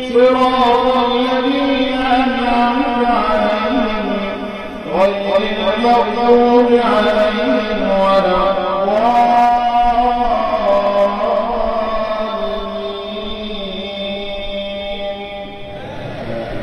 صراط الذين أنعمت عليهم غير المغضوب عليهم ولا الضالين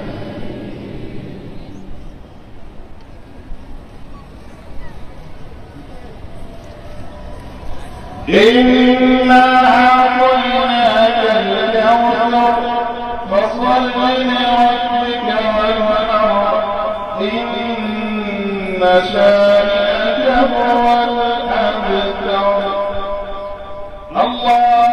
إنا أعطيناك الكوثر فصل لربك وانحر إن شانئك هو الأبتر الله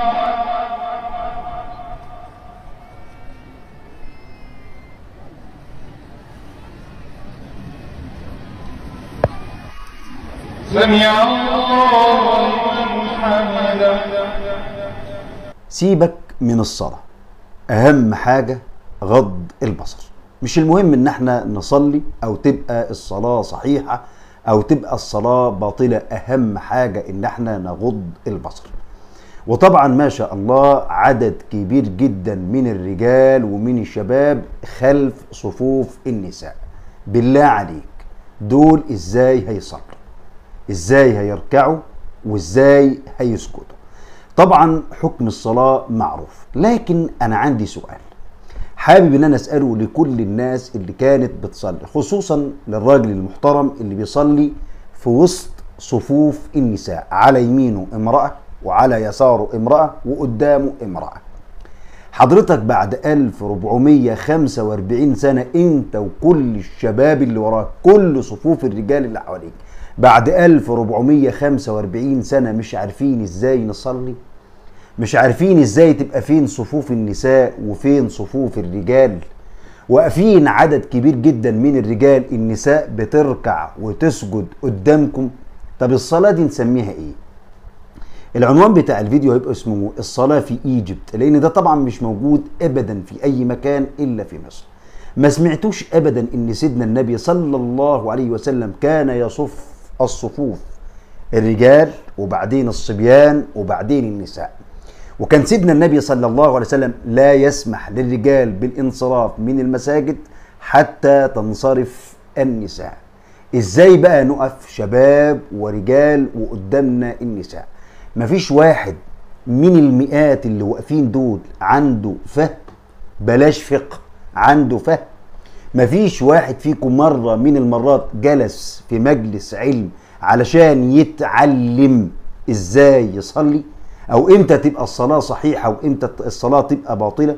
سمع الله لمن حمده سيبك من الصلاة أهم حاجة غض البصر مش المهم إن احنا نصلي أو تبقى الصلاة صحيحة أو تبقى الصلاة باطلة أهم حاجة إن احنا نغض البصر وطبعا ما شاء الله عدد كبير جدا من الرجال ومن الشباب خلف صفوف النساء بالله عليك دول ازاي هيصلوا ازاي هيركعوا وازاي هيسجدوا طبعا حكم الصلاة معروف لكن انا عندي سؤال حابب ان انا اساله لكل الناس اللي كانت بتصلي خصوصا للراجل المحترم اللي بيصلي في وسط صفوف النساء على يمينه امرأة وعلى يساره امرأة وقدامه امرأة حضرتك بعد 1445 سنة انت وكل الشباب اللي وراك كل صفوف الرجال اللي حواليك بعد 1445 سنة مش عارفين ازاي نصلي مش عارفين ازاي تبقى فين صفوف النساء وفين صفوف الرجال واقفين عدد كبير جدا من الرجال النساء بتركع وتسجد قدامكم طب الصلاة دي نسميها ايه العنوان بتاع الفيديو هيبقى اسمه الصلاة في ايجيبت لان ده طبعا مش موجود ابدا في اي مكان الا في مصر ما سمعتوش ابدا ان سيدنا النبي صلى الله عليه وسلم كان يصف الصفوف الرجال وبعدين الصبيان وبعدين النساء وكان سيدنا النبي صلى الله عليه وسلم لا يسمح للرجال بالانصراف من المساجد حتى تنصرف النساء ازاي بقى نقف شباب ورجال وقدامنا النساء مفيش واحد من المئات اللي واقفين دول عنده فهم بلاش فقه عنده فهم مفيش واحد فيكم مرة من المرات جلس في مجلس علم علشان يتعلم ازاي يصلي او امتى تبقى الصلاة صحيحة وامتى الصلاة تبقى باطلة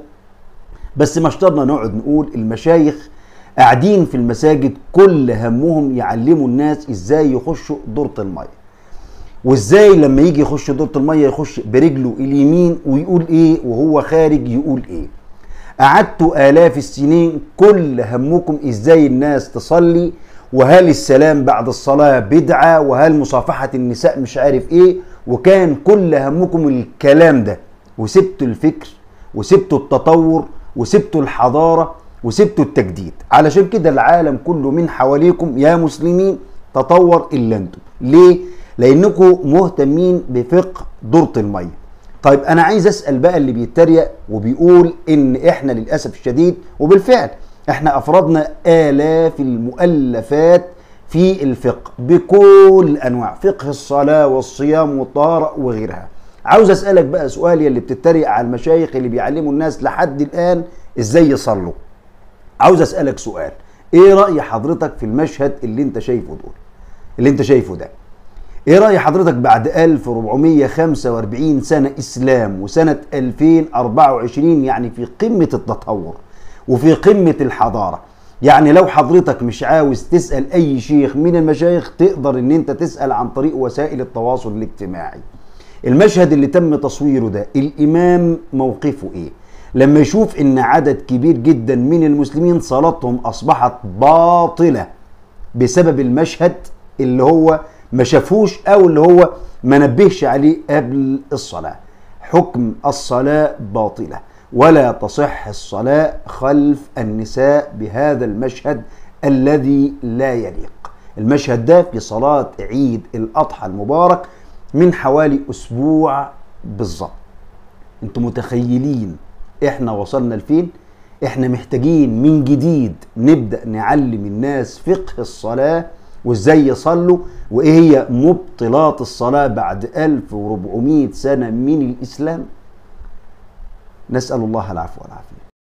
بس ما اشترنا نقعد نقول المشايخ قاعدين في المساجد كل همهم يعلموا الناس ازاي يخشوا دورة المية وازاي لما يجي يخش دورة المية يخش برجله اليمين ويقول ايه وهو خارج يقول ايه قعدتوا آلاف السنين كل همكم ازاي الناس تصلي وهل السلام بعد الصلاة بدعة وهل مصافحة النساء مش عارف ايه وكان كل همكم الكلام ده وسبتوا الفكر وسبتوا التطور وسبتوا الحضارة وسبتوا التجديد علشان كده العالم كله من حواليكم يا مسلمين تطور الا انتم ليه لانكم مهتمين بفقه دورة المية طيب انا عايز اسال بقى اللي بيتريق وبيقول ان احنا للاسف الشديد وبالفعل احنا افرضنا الاف المؤلفات في الفقه بكل انواع فقه الصلاه والصيام والطهاره وغيرها عاوز اسالك بقى سؤال اللي بتتريق على المشايخ اللي بيعلموا الناس لحد الان ازاي يصلوا عاوز اسالك سؤال ايه راي حضرتك في المشهد اللي انت شايفه دول اللي انت شايفه ده ايه رأي حضرتك بعد 1445 سنة اسلام وسنة 2024 يعني في قمة التطور وفي قمة الحضارة يعني لو حضرتك مش عاوز تسأل اي شيخ من المشايخ تقدر ان انت تسأل عن طريق وسائل التواصل الاجتماعي المشهد اللي تم تصويره ده الامام موقفه ايه لما يشوف ان عدد كبير جدا من المسلمين صلاتهم اصبحت باطلة بسبب المشهد اللي هو ما شافوش او اللي هو ما نبهش عليه قبل الصلاه حكم الصلاه باطله ولا تصح الصلاه خلف النساء بهذا المشهد الذي لا يليق المشهد ده في صلاه عيد الاضحى المبارك من حوالي اسبوع بالظبط انتم متخيلين احنا وصلنا لفين احنا محتاجين من جديد نبدا نعلم الناس فقه الصلاه وازاي يصلوا وايه هي مبطلات الصلاه بعد 1400 سنه من الاسلام نسال الله العفو والعافيه